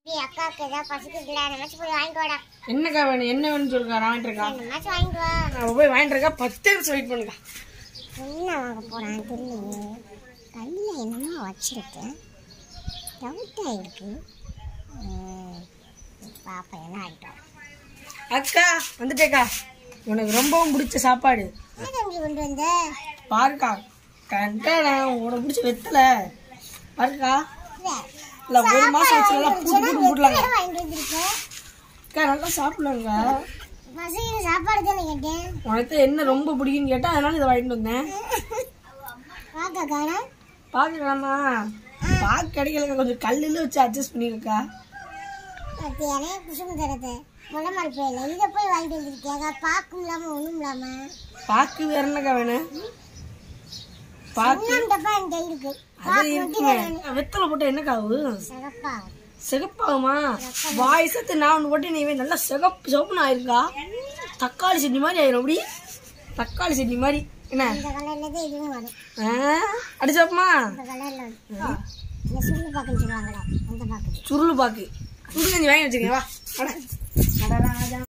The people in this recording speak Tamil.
ஏய், அக்காவுக்கு ஏதாவது பசிக்குதுல நம்மச்சு போய் வாங்கிட்டு வாடா என்னக்கா வேணும் என்ன வேணும்னு சொல்லுக்கா நான் வாங்கிட்டு இருக்கா நம்மச்சு வாங்கிட்டு வா நான் போய் வாங்கிட்டு இருக்கா பத்து நிமிஷம் வெயிட் பண்ணுக்கா என்ன வாங்க போறான் தெரியலையே கையில் என்னமோ வச்சிருக்கேன் டவுட்டாக இருக்கு ம், பாப்பா என்ன ஆகிட்டோம் அக்கா வந்துட்டேக்கா உனக்கு ரொம்பவும் பிடிச்ச சாப்பாடு என்ன தம்பி கொண்டு வந்த பாருக்கா கண்டா உனக்கு பிடிச்ச வெத்தலை பாருக்கா இல்ல, இல்ல ஒரு மாசம் வச்சு நல்லா பூட்டு பூட்டு போடலாங்க வெத்தலை வாங்கிட்டு வந்திருக்கேன் அக்கா நல்லா சாப்பிடலாங்க பசிக்கிற சாப்பாடு தானே கேட்டேன் உனக்கு என்ன ரொம்ப பிடிக்கும்னு கேட்டா அதனால இதை வாங்கிட்டு வந்தேன் வாக்கா காணா பாக்கலாமா பாக்கு கிடைக்கலக்கா கொஞ்சம் கல்லுல வச்சு அட்ஜஸ்ட் பண்ணிக்கக்கா மத்தியானே குசும் தரது முளமாரி போயில இதை போய் வாங்கிட்டு வந்திருக்கேங்க பாக்கும் இல்லாம ஒண்ணும் இல்லாம பாக்கு வேற என்னக்கா வேணும் பாக்கு இன்னும் டப்பா என்கிட்ட இருக்கு அது இருக்குமே வெத்தலை போட்டு என்னக்கா ஆகுது சிறப்பா சிகப்பாகுமா வாய் சத்து நான் ஒன்று போட்டு நீ நல்லா சிகப்பு சிவப்புன்னு ஆயிருக்கா தக்காளி சட்னி மாதிரி ஆயிரும் அப்படி தக்காளி சட்னி மாதிரி என்ன இந்த கலர்ல தான் இதுவும் வரும் ஆ? அடிச்சப்பமா இந்த கலர்ல வரும் இந்த சுருள் பாக்குன்னு சொல்லுவாங்கல்ல அந்த பாக்கு சுருள் பாக்கு சுருள் வாங்கி வச்சுக்கேன் வா அட. அடடா, ராஜா.